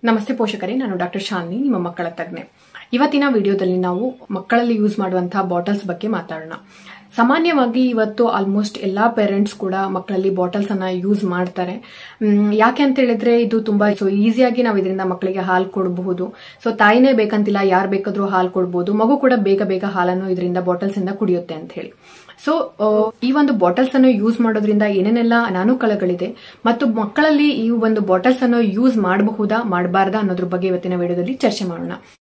ನಮಸ್ತೆ ಪೋಷಕರೇ ನಾನು ಡಾಕ್ಟರ್ ಶಾಲಿನಿ ನಿಮ್ಮ ಮಕ್ಕಳ ತಜ್ಞೆ ಇವತ್ತಿನ ವಿಡಿಯೋದಲ್ಲಿ ನಾವು ಮಕ್ಕಳಲ್ಲಿ ಯೂಸ್ ಮಾಡುವಂತಹ ಬಾಟಲ್ಸ್ ಬಗ್ಗೆ ಮಾತಾಡೋಣ ಸಾಮಾನ್ಯವಾಗಿ ಇವತ್ತು ಆಲ್ಮೋಸ್ಟ್ ಎಲ್ಲಾ ಪೇರೆಂಟ್ಸ್ ಕೂಡ ಮಕ್ಕಳಲ್ಲಿ ಬಾಟಲ್ಸ್ ಅನ್ನ ಯೂಸ್ ಮಾಡ್ತಾರೆ ಮ್, ಯಾಕೆ ಅಂತ ಹೇಳಿದ್ರೆ ಇದು ತುಂಬಾ ಸೊ ಈಸಿಯಾಗಿ ನಾವು ಇದರಿಂದ ಮಕ್ಕಳಿಗೆ ಹಾಲು ಕೊಡಬಹುದು ಸೊ ತಾಯಿನೇ ಬೇಕಂತಿಲ್ಲ ಯಾರು ಬೇಕಾದ್ರೂ ಹಾಲು ಕೊಡಬಹುದು ಮಗು ಕೂಡ ಬೇಗ ಬೇಗ ಹಾಲನ್ನು ಇದರಿಂದ ಬಾಟಲ್ಸ್ ಇಂದ ಕುಡಿಯುತ್ತೆ ಅಂತ ಹೇಳಿ ಸೊ ಈ ಒಂದು ಬಾಟಲ್ಸ್ ಅನ್ನು ಯೂಸ್ ಮಾಡೋದ್ರಿಂದ ಏನೇನೆಲ್ಲ ಅನಾನುಕೂಲಗಳಿದೆ ಮತ್ತು ಮಕ್ಕಳಲ್ಲಿ ಈ ಒಂದು ಬಾಟಲ್ಸ್ ಅನ್ನು ಯೂಸ್ ಮಾಡಬಹುದಾ ಮಾಡಬಾರ್ದಾ ಅನ್ನೋದ್ರ ಬಗ್ಗೆ ಇವತ್ತಿನ ವಿಡಿಯೋದಲ್ಲಿ ಚರ್ಚೆ ಮಾಡೋಣ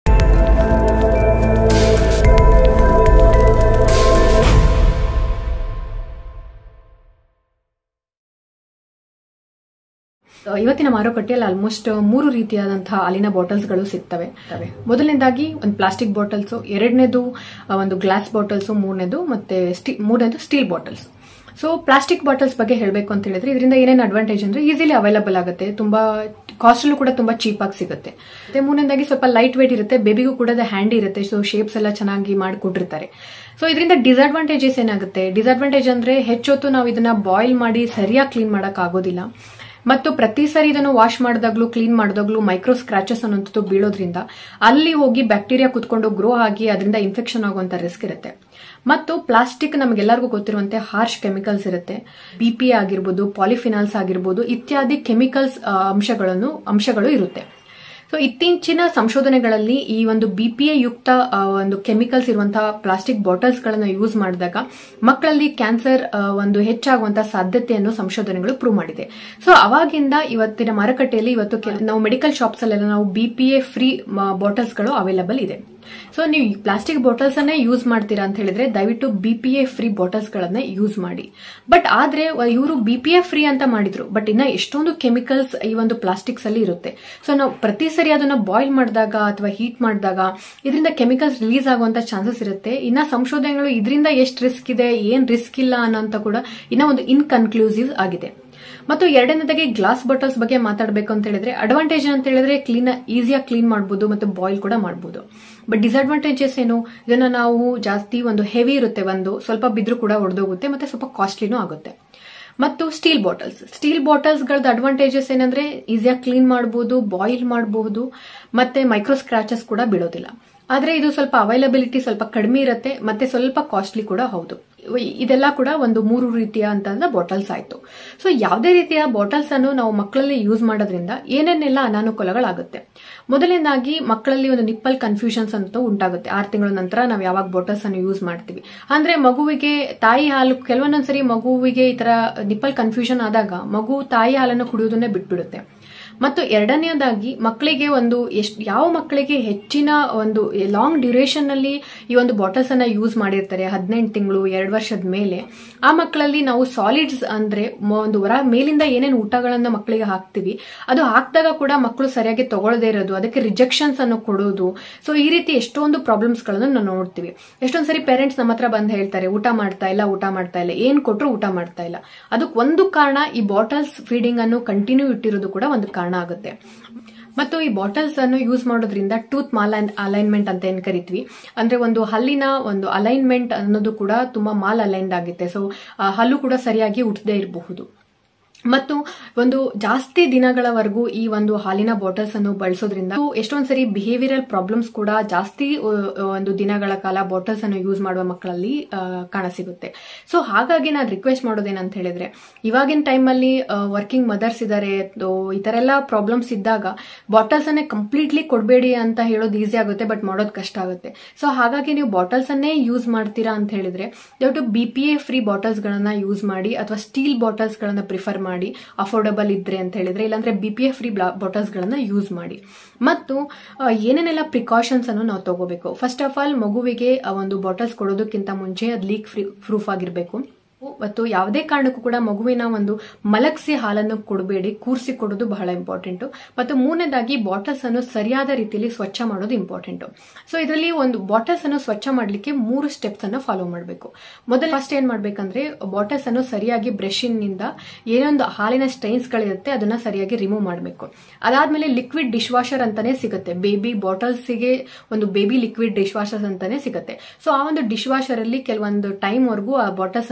ಇವತ್ತಿನ ಮಾರುಕಟ್ಟೆಯಲ್ಲಿ ಆಲ್ಮೋಸ್ಟ್ ಮೂರು ರೀತಿಯಾದಂತಹ ಹಾಲಿನ ಬಾಟಲ್ಸ್ಗಳು ಸಿಗ್ತವೆ ತವೆ. ಮೊದಲನೇದಾಗಿ ಒಂದು ಪ್ಲಾಸ್ಟಿಕ್ ಬಾಟಲ್ಸ್ ಎರಡನೇದು ಒಂದು ಗ್ಲಾಸ್ ಬಾಟಲ್ಸ್ ಮೂರನೇದು ಮತ್ತೆ ಸ್ಟೀ- ಮೂರನೇದು steel bottles so plastic bottles ಬಗ್ಗೆ ಹೇಳಬೇಕು ಅಂತ ಹೇಳಿದ್ರೆ ಇದರಿಂದ ಏನೇನು ಅಡ್ವಾಂಟೇಜ್ ಅಂದ್ರೆ ಈಸಿಲಿ ಅವೈಲಬಲ್ ಆಗುತ್ತೆ ತುಂಬಾ ಕಾಸ್ಟಲ್ಲೂ ಕೂಡ ತುಂಬಾ ಚೀಪ್ ಆಗಿ ಸಿಗುತ್ತೆ ಮತ್ತೆ ಮೂರನೇದಾಗಿ ಸ್ವಲ್ಪ ಲೈಟ್ ವೇಟ್ ಇರುತ್ತೆ ಬೇಬಿಗೂ ಕೂಡ ಹ್ಯಾಂಡಿ ಇರುತ್ತೆ ಸೊ ಶೇಪ್ಸ್ ಎಲ್ಲ ಚೆನ್ನಾಗಿ ಮಾಡಿಕೊಟ್ಟಿರ್ತಾರೆ ಸೊ ಇದರಿಂದ ಡಿಸ್ಅಡ್ವಾಂಟೇಜಸ್ ಏನಾಗುತ್ತೆ ಡಿಸ್ಅಡ್ವಾಂಟೇಜ್ ಅಂದ್ರೆ ಹೆಚ್ಚೊತ್ತು ನಾವು ಇದನ್ನ ಬಾಯ್ಲ್ ಮಾಡಿ ಸರಿಯಾಗಿ ಕ್ಲೀನ್ ಮಾಡಕ್ ಆಗೋದಿಲ್ಲ ಮತ್ತು ಪ್ರತಿ ಸರಿ ಇದನ್ನು ವಾಶ್ ಮಾಡಿದಾಗ್ಲೂ ಕ್ಲೀನ್ ಮಾಡಿದಾಗ್ಲೂ ಮೈಕ್ರೋ ಸ್ಕ್ರಾಚಸ್ ಅನ್ನೋಂಥದ್ದು ಬೀಳೋದ್ರಿಂದ ಅಲ್ಲಿ ಹೋಗಿ ಬ್ಯಾಕ್ಟೀರಿಯಾ ಕುತ್ಕೊಂಡು ಗ್ರೋ ಆಗಿ ಅದರಿಂದ ಇನ್ಫೆಕ್ಷನ್ ಆಗುವಂತ ರಿಸ್ಕ್ ಇರುತ್ತೆ ಮತ್ತು ಪ್ಲಾಸ್ಟಿಕ್ ನಮಗೆಲ್ಲರಿಗೂ ಗೊತ್ತಿರುವಂತೆ ಹಾರ್ಶ್ ಕೆಮಿಕಲ್ಸ್ ಇರುತ್ತೆ ಬಿಪಿ ಆಗಿರ್ಬೋದು ಪಾಲಿಫಿನಾಲ್ಸ್ ಆಗಿರ್ಬೋದು ಇತ್ಯಾದಿ ಕೆಮಿಕಲ್ಸ್ ಅಂಶಗಳನ್ನು ಅಂಶಗಳು ಇರುತ್ತೆ ಸೊ ಇತ್ತೀಚಿನ ಸಂಶೋಧನೆಗಳಲ್ಲಿ ಈ ಒಂದು ಬಿಪಿಎ ಯುಕ್ತ ಆ, ಒಂದು ಕೆಮಿಕಲ್ಸ್ ಇರುವಂತಹ ಪ್ಲಾಸ್ಟಿಕ್ ಬಾಟಲ್ಸ್ ಗಳನ್ನು ಯೂಸ್ ಮಾಡಿದಾಗ ಮಕ್ಕಳಲ್ಲಿ ಕ್ಯಾನ್ಸರ್ ಆ, ಒಂದು ಹೆಚ್ಚಾಗುವಂತಹ ಸಾಧ್ಯತೆಯನ್ನು ಸಂಶೋಧನೆಗಳು ಪ್ರೂವ್ ಮಾಡಿದೆ ಸೊ ಅವಾಗಿಂದ ಇವತ್ತಿನ ಮಾರುಕಟ್ಟೆಯಲ್ಲಿ ಇವತ್ತು ಕೆಲ- ನಾವು ಮೆಡಿಕಲ್ ಶಾಪ್ಸ್ ಅಲ್ಲೆಲ್ಲ ನಾವು ಬಿಪಿಎ ಫ್ರೀ ಬಾಟಲ್ಸ್ ಗಳು ಅವೈಲಬಲ್ ಇದೆ ಸೊ ನೀವು ಪ್ಲಾಸ್ಟಿಕ್ ಬಾಟಲ್ಸ್ ಅನ್ನೇ ಯೂಸ್ ಮಾಡ್ತೀರಾ ಅಂತ ಹೇಳಿದ್ರೆ ದಯವಿಟ್ಟು ಬಿಪಿಎ ಫ್ರೀ ಬಾಟಲ್ಸ್ ಗಳನ್ನ ಯೂಸ್ ಮಾಡಿ ಬಟ್ ಆದ್ರೆ ಇವರು ಬಿಪಿಎ ಫ್ರೀ ಅಂತ ಮಾಡಿದ್ರು ಬಟ್ ಇನ್ನ ಎಷ್ಟೊಂದು ಕೆಮಿಕಲ್ಸ್ ಈ ಒಂದು ಪ್ಲಾಸ್ಟಿಕ್ಸ್ ಅಲ್ಲಿ ಇರುತ್ತೆ ಸೊ ನಾವು ಪ್ರತಿ ಸರಿ ಅದನ್ನ ಬಾಯ್ಲ್ ಮಾಡಿದಾಗ ಅಥವಾ ಹೀಟ್ ಮಾಡಿದಾಗ ಇದರಿಂದ ಕೆಮಿಕಲ್ಸ್ ರಿಲೀಸ್ ಆಗುವಂತ ಚಾನ್ಸಸ್ ಇರುತ್ತೆ ಇನ್ನ ಸಂಶೋಧನೆಗಳು ಇದರಿಂದ ಎಷ್ಟು ರಿಸ್ಕ್ ಇದೆ ಏನ್ ರಿಸ್ಕ್ ಇಲ್ಲ ಅನ್ನೋಂತ ಕೂಡ ಇನ್ನ ಒಂದು ಇನ್ಕನ್ಕ್ಲೂಸಿವ್ ಆಗಿದೆ ಮತ್ತು ಎರಡನೇದಾಗಿ ಗ್ಲಾಸ್ ಬಾಟಲ್ಸ್ ಬಗ್ಗೆ ಮಾತಾಡಬೇಕು ಅಂತ ಹೇಳಿದ್ರೆ ಅಡ್ವಾಂಟೇಜ್ ಅಂತ ಹೇಳಿದ್ರೆ ಕ್ಲೀನ್ ಈಸಿಯಾಗಿ ಕ್ಲೀನ್ ಮಾಡಬಹುದು ಮತ್ತು ಬಾಯ್ಲ್ ಕೂಡ ಮಾಡಬಹುದು ಬಟ್ ಡಿಸ್ಅಡ್ವಾಂಟೇಜಸ್ ಏನು ಇದನ್ನ ನಾವು ಜಾಸ್ತಿ ಒಂದು ಹೆವಿ ಇರುತ್ತೆ ಒಂದು ಸ್ವಲ್ಪ ಬಿದ್ರು ಕೂಡ ಒಡೆದೋಗುತ್ತೆ ಮತ್ತೆ ಸ್ವಲ್ಪ ಕಾಸ್ಟ್ಲಿನೂ ಆಗುತ್ತೆ ಮತ್ತು ಸ್ಟೀಲ್ ಬಾಟಲ್ಸ್ ಸ್ಟೀಲ್ ಬಾಟಲ್ಸ್ ಗಳದ ಅಡ್ವಾಂಟೇಜಸ್ ಏನಂದ್ರೆ ಈಸಿಯಾಗಿ ಕ್ಲೀನ್ ಮಾಡಬಹುದು ಬಾಯ್ಲ್ ಮಾಡಬಹುದು ಮತ್ತೆ ಮೈಕ್ರೋ ಸ್ಕ್ರಾಚಸ್ ಕೂಡ ಬೀಳೋದಿಲ್ಲ ಆದ್ರೆ ಇದು ಸ್ವಲ್ಪ ಅವೈಲಬಿಲಿಟಿ ಸ್ವಲ್ಪ ಕಡಿಮೆ ಇರುತ್ತೆ ಮತ್ತೆ ಸ್ವಲ್ಪ ಕಾಸ್ಟ್ಲಿ ಕೂಡ ಹೌದು ಇದೆಲ್ಲ ಕೂಡ ಒಂದು ಮೂರು ರೀತಿಯ ಅಂತಂದ ಬಾಟಲ್ಸ್ ಆಯ್ತು ಸೊ ಯಾವುದೇ ರೀತಿಯ ಬಾಟಲ್ಸ್ ಅನ್ನು ನಾವು ಮಕ್ಕಳಲ್ಲಿ ಯೂಸ್ ಮಾಡೋದ್ರಿಂದ ಏನೇನೆಲ್ಲ ಅನಾನುಕೂಲಗಳಾಗುತ್ತೆ ಮೊದಲನೇದಾಗಿ ಮಕ್ಕಳಲ್ಲಿ ಒಂದು ನಿಪ್ಪಲ್ ಕನ್ಫ್ಯೂಷನ್ಸ್ ಅಂತ ಉಂಟಾಗುತ್ತೆ ಆರು ತಿಂಗಳ ನಂತರ ನಾವು ಯಾವಾಗ ಬಾಟಲ್ಸ್ ಅನ್ನು ಯೂಸ್ ಮಾಡ್ತೀವಿ ಅಂದ್ರೆ ಮಗುವಿಗೆ ತಾಯಿ ಹಾಲು ಕೆಲವೊಂದೊಂದ್ಸರಿ ಮಗುವಿಗೆ ಈ ತರ ನಿಪ್ಪಲ್ ಕನ್ಫ್ಯೂಷನ್ ಆದಾಗ ಮಗು ತಾಯಿ ಹಾಲನ್ನು ಕುಡಿಯೋದನ್ನೇ ಬಿಟ್ಬಿಡುತ್ತೆ ಮತ್ತು ಎರಡನೆಯದಾಗಿ ಮಕ್ಕಳಿಗೆ ಒಂದು ಎಷ್ಟು ಯಾವ ಮಕ್ಕಳಿಗೆ ಹೆಚ್ಚಿನ ಒಂದು ಲಾಂಗ್ ಡ್ಯೂರೇಷನ್ ನಲ್ಲಿ ಈ ಒಂದು ಬಾಟಲ್ಸ್ ಅನ್ನ ಯೂಸ್ ಮಾಡಿರ್ತಾರೆ ಹದಿನೆಂಟು ತಿಂಗಳು ಎರಡು ವರ್ಷದ ಮೇಲೆ ಆ ಮಕ್ಕಳಲ್ಲಿ ನಾವು ಸಾಲಿಡ್ಸ್ ಅಂದ್ರೆ ಮ- ಒಂದು ಹೊರ ಮೇಲಿಂದ ಏನೇನು ಊಟಗಳನ್ನ ಮಕ್ಕಳಿಗೆ ಹಾಕ್ತಿವಿ ಅದು ಹಾಕಿದಾಗ ಕೂಡ ಮಕ್ಕಳು ಸರಿಯಾಗಿ ತಗೊಳ್ಳದೇ ಇರೋದು ಅದಕ್ಕೆ ರಿಜೆಕ್ಷನ್ಸ್ ಅನ್ನು ಕೊಡೋದು ಸೊ ಈ ರೀತಿ ಎಷ್ಟೊಂದು ಪ್ರಾಬ್ಲಮ್ಸ್ ಗಳನ್ನು ನಾವು ನೋಡ್ತೀವಿ ಎಷ್ಟೊಂದ್ ಸರಿ ಪೇರೆಂಟ್ಸ್ ನಮ್ಮ ಹತ್ರ ಬಂದು ಹೇಳ್ತಾರೆ ಊಟ ಮಾಡ್ತಾ ಇಲ್ಲ ಊಟ ಮಾಡ್ತಾ ಇಲ್ಲ ಏನ್ ಕೊಟ್ರು ಊಟ ಮಾಡ್ತಾ ಇಲ್ಲ ಅದಕ್ಕೆ ಒಂದು ಕಾರಣ ಈ ಬಾಟಲ್ಸ್ ಫೀಡಿಂಗ್ ಅನ್ನು ಕಂಟಿನ್ಯೂ ಇಟ್ಟಿರೋದು ಕೂಡ ಒಂದು ಕಾರಣ ಆಗುತ್ತೆ ಮತ್ತು ಈ ಬಾಟಲ್ಸ್ ಅನ್ನು ಯೂಸ್ ಮಾಡೋದ್ರಿಂದ ಟೂತ್ ಮಾಲ್ ಅಲೈನ್ಮೆಂಟ್ ಅಂತ ಏನ್ ಕರಿತೀವಿ ಅಂದ್ರೆ ಒಂದು ಹಲ್ಲಿನ ಒಂದು ಅಲೈನ್ಮೆಂಟ್ ಅನ್ನೋದು ಕೂಡ ತುಂಬಾ ಮಾಲ್ ಅಲೈನ್ಡ್ ಆಗುತ್ತೆ ಸೊ ಹಲ್ಲು ಕೂಡ ಸರಿಯಾಗಿ ಉঠದೇ ಇರಬಹುದು ಮತ್ತು ಒಂದು ಜಾಸ್ತಿ ದಿನಗಳವರೆಗೂ ಈ ಒಂದು ಹಾಲಿನ ಬಾಟಲ್ಸ್ ಅನ್ನು ಬಳಸೋದ್ರಿಂದ ಎಷ್ಟೊಂದ್ ಸರಿ ಬಿಹೇವಿಯರಲ್ ಪ್ರಾಬ್ಲಮ್ಸ್ ಕೂಡ ಜಾಸ್ತಿ ಆ, ಒಂದು ದಿನಗಳ ಕಾಲ ಬಾಟಲ್ಸ್ ಅನ್ನು ಯೂಸ್ ಮಾಡುವ ಮಕ್ಕಳಲ್ಲಿ ಆ, ಕಾಣಸಿಗುತ್ತೆ ಸೊ ಹಾಗಾಗಿ ನಾನು ರಿಕ್ವೆಸ್ಟ್ ಮಾಡೋದೇನಂತ ಹೇಳಿದ್ರೆ ಇವಾಗಿನ ಟೈಮಲ್ಲಿ ವರ್ಕಿಂಗ್ ಮದರ್ಸ್ ಇದ್ದಾರೆ ಈ ತರ ಎಲ್ಲ ಪ್ರಾಬ್ಲಮ್ಸ್ ಇದ್ದಾಗ ಬಾಟಲ್ಸ್ ಅನ್ನೇ ಕಂಪ್ಲೀಟ್ಲಿ ಕೊಡಬೇಡಿ ಅಂತ ಹೇಳೋದು ಈಸಿ ಆಗುತ್ತೆ ಬಟ್ ಮಾಡೋದು ಕಷ್ಟ ಆಗುತ್ತೆ ಸೊ ಹಾಗಾಗಿ ನೀವು ಬಾಟಲ್ಸ್ ಅನ್ನೇ ಯೂಸ್ ಮಾಡ್ತೀರಾ ಅಂತ ಹೇಳಿದ್ರೆ ದಯವಿಟ್ಟು B P A free bottles ಗಳನ್ನ ಯೂಸ್ ಮಾಡಿ ಅಥವಾ ಸ್ಟೀಲ್ ಬಾಟಲ್ಸ್ ಗಳನ್ನ ಪ್ರಿಫರ್ ಮಾಡಿ ಅಫೋರ್ಡಬಲ್ ಇದ್ರೆ ಅಂತ ಹೇಳಿದ್ರೆ ಇಲ್ಲಾಂದ್ರೆ B P A free bottles ಗಳನ್ನ ಯೂಸ್ ಮಾಡಿ ಮತ್ತು ಆ, ಏನೇನೆಲ್ಲ ಪ್ರಿಕಾಷನ್ಸ್ ಅನ್ನು ನಾವು ತಗೋಬೇಕು ಫಸ್ಟ್ ಆಫ್ ಆಲ್ ಮಗುವಿಗೆ ಆ ಒಂದು ಬಾಟಲ್ಸ್ ಕೊಡೋದಕ್ಕಿಂತ ಮುಂಚೆ ಅದು ಲೀಕ್ ಫ್ರೀ ಪ್ರೂಫ್ ಆಗಿರಬೇಕು ಮತ್ತು ಯಾವುದೇ ಕಾರಣಕ್ಕೂ ಕೂಡ ಮಗುವಿನ ಒಂದು ಮಲಗಿಸಿ ಹಾಲನ್ನು ಕೊಡಬೇಡಿ ಕೂರಿಸಿ ಕೊಡೋದು ಬಹಳ ಇಂಪಾರ್ಟೆಂಟ್ ಮತ್ತು ಮೂರನೇದಾಗಿ ಬಾಟಲ್ಸ್ ಅನ್ನು ಸರಿಯಾದ ರೀತಿಯಲ್ಲಿ ಸ್ವಚ್ಛ ಮಾಡೋದು ಇಂಪಾರ್ಟೆಂಟ್ ಸೊ ಇದರಲ್ಲಿ ಒಂದು ಬಾಟಲ್ಸ್ ಅನ್ನು ಸ್ವಚ್ಛ ಮಾಡಲಿಕ್ಕೆ ಮೂರು ಸ್ಟೆಪ್ಸ್ ಅನ್ನು ಫಾಲೋ ಮಾಡಬೇಕು ಮೊದಲು ಫಸ್ಟ್ ಏನ್ ಮಾಡ್ಬೇಕಂದ್ರೆ ಬಾಟಲ್ಸ್ ಅನ್ನು ಸರಿಯಾಗಿ ಬ್ರಷಿನಿಂದ ಏನೊಂದು ಹಾಲಿನ ಸ್ಟೈನ್ಸ್ ಗಳಿರುತ್ತೆ ಅದನ್ನ ಸರಿಯಾಗಿ ರಿಮೂವ್ ಮಾಡಬೇಕು ಅದಾದ್ಮೇಲೆ ಲಿಕ್ವಿಡ್ ಡಿಶ್ ವಾಷರ್ ಅಂತಾನೆ ಸಿಗುತ್ತೆ ಬೇಬಿ ಬಾಟಲ್ಸ್ಗೆ ಒಂದು ಬೇಬಿ ಲಿಕ್ವಿಡ್ ಡಿಶ್ ವಾಷರ್ಸ್ ಅಂತಾನೆ ಸಿಗುತ್ತೆ ಸೊ ಆ ಒಂದು ಡಿಶ್ ವಾಷರ್ ಅಲ್ಲಿ ಕೆಲವೊಂದು ಟೈಮ್ ವರೆಗೂ ಆ ಬಾಟಲ್ಸ್ ಅನ್ನ ಬಿಟ್ಟು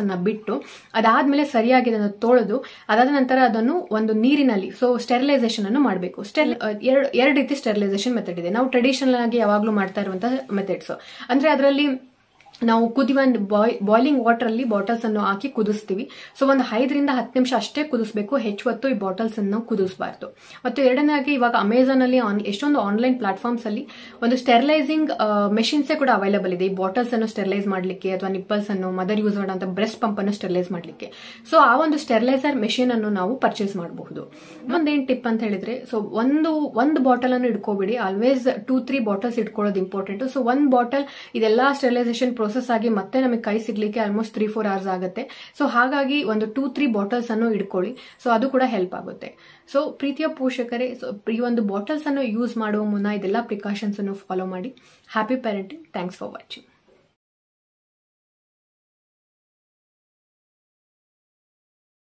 ಇಟ್ಟು ಅದಾದ್ಮೇಲೆ ಸರಿಯಾಗಿ ಅದನ್ನು ತೊಳೆದು ಅದಾದ ನಂತರ ಅದನ್ನು ಒಂದು ನೀರಿನಲ್ಲಿ ಸೊ ಸ್ಟೆರಿಲೈಸೇಷನ್ ಅನ್ನು ಮಾಡಬೇಕು ಸ್ಟೆಲ್ ಎರಡು ಎರಡು ರೀತಿ ಸ್ಟೆರಿಲೈಸೇಷನ್ ಮೆಥಡ್ ಇದೆ ನಾವು ಟ್ರೆಡಿಷನಲ್ ಆಗಿ ಯಾವಾಗಲೂ ಮಾಡ್ತಾ ಇರುವಂತಹ ಮೆಥಡ್ಸ್ ಅಂದ್ರೆ ಅದರಲ್ಲಿ ನಾವು ಕುದಿಯುವ ಬಾಯ್ ಬಾಯ್ಲಿಂಗ್ ವಾಟರ್ ಅಲ್ಲಿ ಬಾಟಲ್ಸ್ ಅನ್ನು ಹಾಕಿ ಕುದಿಸ್ತೀವಿ ಸೊ ಒಂದು ಐದರಿಂದ ಹತ್ತು ನಿಮಿಷ ಅಷ್ಟೇ ಕುದಿಸ್ಬೇಕು ಹೆಚ್ಚು ಹೊತ್ತು ಈ ಬಾಟಲ್ಸ್ ಅನ್ನು ಕುದಿಸಬಾರ್ದು ಮತ್ತು ಎರಡನೇದಾಗಿ ಇವಾಗ ಅಮೆಝಾನ್ ಅಲ್ಲಿ ಆನ್- ಎಷ್ಟೊಂದು ಆನ್ಲೈನ್ ಪ್ಲಾಟ್ಫಾರ್ಮ್ಸ್ ಅಲ್ಲಿ ಒಂದು ಸ್ಟೆರಿಲೈಸಿಂಗ್ ಮೆಷಿನ್ಸ್ ಕೂಡ ಅವೈಲೇಬಲ್ ಇದೆ ಈ ಬಾಟಲ್ಸ್ ಅನ್ನು ಸ್ಟೆರಿಲೈಸ್ ಮಾಡಲಿಕ್ಕೆ ಅಥವಾ ನಿಪ್ಪಲ್ಸ್ ಅನ್ನು ಮದರ್ ಯೂಸ್ ಮಾಡುವಂತ ಬ್ರೆಸ್ಟ್ ಪಂಪ್ ಅನ್ನು ಸ್ಟೆರಿಲೈಸ್ ಮಾಡಲಿಕ್ಕೆ ಸೊ ಆ ಒಂದು ಸ್ಟೆರಿಲೈಸರ್ ಮೆಷಿನ್ ಅನ್ನು ನಾವು ಪರ್ಚೇಸ್ ಮಾಡಬಹುದು ಒಂದೇನ್ ಟಿಪ್ ಅಂತ ಹೇಳಿದ್ರೆ ಸೊ ಒಂದು ಒಂದು ಬಾಟಲ್ ಅನ್ನು ಇಟ್ಕೋಬಿಡಿ ಆಲ್ವೇಸ್ ಟೂ ತ್ರೀ ಬಾಟಲ್ಸ್ ಇಟ್ಕೊಳ್ಳೋದು ಇಂಪಾರ್ಟೆಂಟ್ ಸೊ ಒಂದು ಬಾಟಲ್ ಇದೆಲ್ಲ ಸ್ಟೆರಿಲೈಸೇಷನ್ ಪ್ರೋಸೆಸ್ ಆಗಿ ಮತ್ತೆ ನಮಗೆ ಕೈ ಸಿಗ್ಲಿಕ್ಕೆ ಆಲ್ಮೋಸ್ಟ್ ತ್ರೀ ಫೋರ್ ಅವರ್ಸ್ ಆಗುತ್ತೆ ಸೊ ಹಾಗಾಗಿ ಒಂದು ಟೂ ತ್ರೀ ಬಾಟಲ್ಸ್ ಅನ್ನು ಇಟ್ಕೊಳ್ಳಿ ಸೊ ಅದು ಕೂಡ ಹೆಲ್ಪ್ ಆಗುತ್ತೆ ಸೊ ಪ್ರೀತಿಯ ಪೋಷಕರೇ ಸೊ ಈ ಒಂದು ಬಾಟಲ್ಸ್ ಅನ್ನು ಯೂಸ್ ಮಾಡುವ ಮುನ್ನ ಇದೆಲ್ಲ ಪ್ರಿಕಾಷನ್ಸ್ ಅನ್ನು ಫಾಲೋ ಮಾಡಿ happy parenting thanks for watching